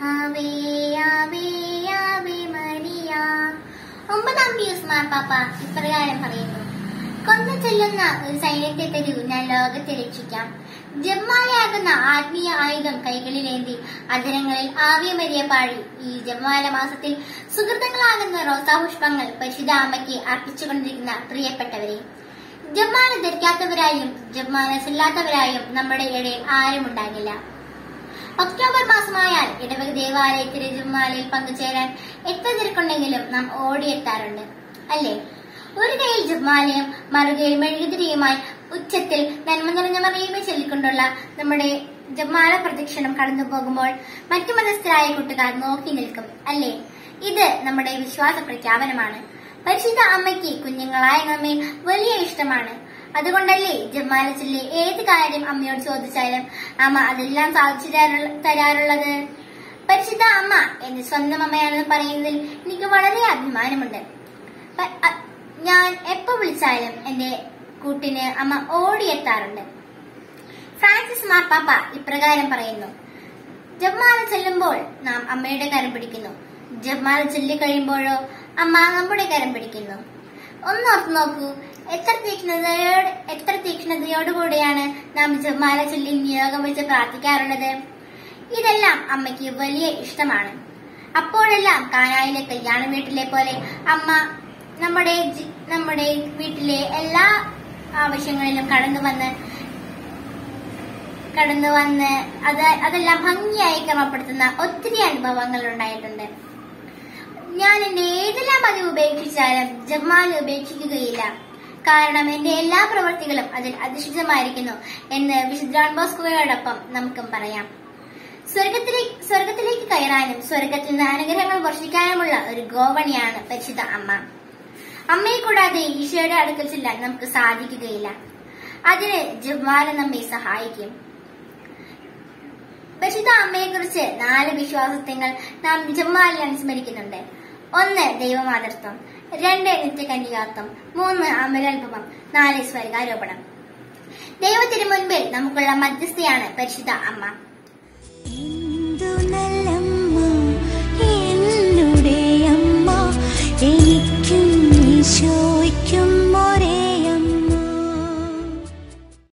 ആവേ ആവേ Ave Maria ഒമ്പതാം പീയൂസ് മാർപ്പാപ്പ ഇപ്രകാരം പറയുന്നു കൊന്നു ചെല്ലുന്ന ഒരു സൈന്യത്തെ തരൂ ഞാൻ ലോകത്തെ രക്ഷിക്കാം ജമ്മാലയാകുന്ന ആത്മീയ ആയുധം കൈകളിലേന്തി അധരങ്ങളിൽ ആവിയമരിയ പാടി ഈ ജമ്മാല മാസത്തിൽ സുഹൃത്തുക്കളാകുന്ന റോസാപുഷ്പങ്ങൾ പരിശുദ്ധ അമ്മയ്ക്ക് അർപ്പിച്ചുകൊണ്ടിരിക്കുന്ന പ്രിയപ്പെട്ടവരെ ജമ്മാല ധരിക്കാത്തവരായും ജമ്മാല ചെല്ലാത്തവരായും നമ്മുടെ ഇടയിൽ ആരും ഉണ്ടാകില്ല ഒക്ടോബർ മാസമായാൽ ഇടവക ദേവാലയത്തിലെ ജുമ്മാലയിൽ പങ്കുചേരാൻ എത്ര തിരക്കുണ്ടെങ്കിലും നാം ഓടിയെത്താറുണ്ട് അല്ലേ ഒരു കൈയിൽ ജുമ്മാലയും മറുകയിൽ മെഴുകുതിരിയുമായി ഉച്ചത്തിൽ നന്മ നിറഞ്ഞ മറിയുമെ ചൊല്ലിക്കൊണ്ടുള്ള നമ്മുടെ ജമാല പ്രദക്ഷിണം കടന്നു പോകുമ്പോൾ മറ്റു മതസ്ഥരായ കൂട്ടുകാർ നോക്കി നിൽക്കും അല്ലേ ഇത് നമ്മുടെ വിശ്വാസ പ്രഖ്യാപനമാണ് പരിശുദ്ധ അമ്മയ്ക്ക് കുഞ്ഞുങ്ങളായ നമ്മെ വലിയ ഇഷ്ടമാണ് അതുകൊണ്ടല്ലേ ജമാല ചൊല്ലി ഏത് കാര്യം അമ്മയോട് ചോദിച്ചാലും അമ്മ അതെല്ലാം സാധിച്ചു തരാറുള്ള- തരാറുള്ളത് പരിശുദ്ധ അമ്മ എന്റെ സ്വന്തം അമ്മയാണെന്ന് പറയുന്നതിൽ എനിക്ക് വളരെ അഭിമാനമുണ്ട് പ- അ- ഞാൻ എപ്പോ വിളിച്ചാലും എന്റെ കൂട്ടിന് അമ്മ ഓടിയെത്താറുണ്ട് ഫ്രാൻസിസ് മാർപ്പാപ്പ ഇപ്രകാരം പറയുന്നു ജപ്മാല ചെല്ലുമ്പോൾ നാം അമ്മയുടെ കരം പിടിക്കുന്നു ജപ്മാല ചൊല്ലി കഴിയുമ്പോഴോ അമ്മ നമ്മുടെ കരം പിടിക്കുന്നു ഒന്നോർത്ത് നോക്കൂ എത്ര തീക്ഷ്ണതയോട് എത്ര തീക്ഷ്ണതയോടുകൂടിയാണ് നാം ജപ്മാല ചൊല്ലി നിയോഗം വെച്ച് പ്രാർത്ഥിക്കാറുള്ളത് ഇതെല്ലാം അമ്മയ്ക്ക് വലിയ ഇഷ്ടമാണ് അപ്പോഴെല്ലാം കാനായിലെ കല്യാണ വീട്ടിലെ പോലെ അമ്മ നമ്മുടെ ജി- നമ്മുടെ വീട്ടിലെ എല്ലാ ആവശ്യങ്ങളിലും കടന്നു വന്ന് കടന്നു വന്ന് അത് അതെല്ലാം ഭംഗിയായി ക്രമപ്പെടുത്തുന്ന ഒത്തിരി അനുഭവങ്ങൾ ഉണ്ടായിട്ടുണ്ട് ഞാൻ എന്റെ ഏതെല്ലാം പതിവ് ഉപേക്ഷിച്ചാലും ജമാൽ ഉപേക്ഷിക്കുകയില്ല കാരണം എന്റെ എല്ലാ പ്രവൃത്തികളും അതിൽ അധിഷ്ഠിതമായിരിക്കുന്നു എന്ന് വിശുദ്ധ ജോൺ ബോസ്കോയോടൊപ്പം നമുക്കും പറയാം സ്വർഗത്തിലേക്ക് സ്വർഗത്തിലേക്ക് കയറാനും സ്വർഗത്തിൽ നിന്ന് അനുഗ്രഹങ്ങൾ വർഷിക്കാനുമുള്ള ഒരു ഗോവണിയാണ് പരിശുദ്ധ അമ്മ അമ്മയെ കൂടാതെ ഈശോയുടെ അടുക്കൽ ചെല്ലാൻ നമുക്ക് സാധിക്കുകയില്ല അതിന് ജമാല നമ്മെ സഹായിക്കും പരിശുദ്ധ അമ്മയെ കുറിച്ച് നാല് വിശ്വാസത്വങ്ങൾ നാം ജമാലിൽ അനുസ്മരിക്കുന്നുണ്ട് ഒന്ന് ദൈവമാതൃത്വം രണ്ട് നിത്യകന്യകാത്വം മൂന്ന് അമരോത്ഭവം നാല് സ്വർഗാരോപണം ദൈവത്തിന് മുൻപിൽ നമുക്കുള്ള മധ്യസ്ഥയാണ് പരിശുദ്ധ അമ്മ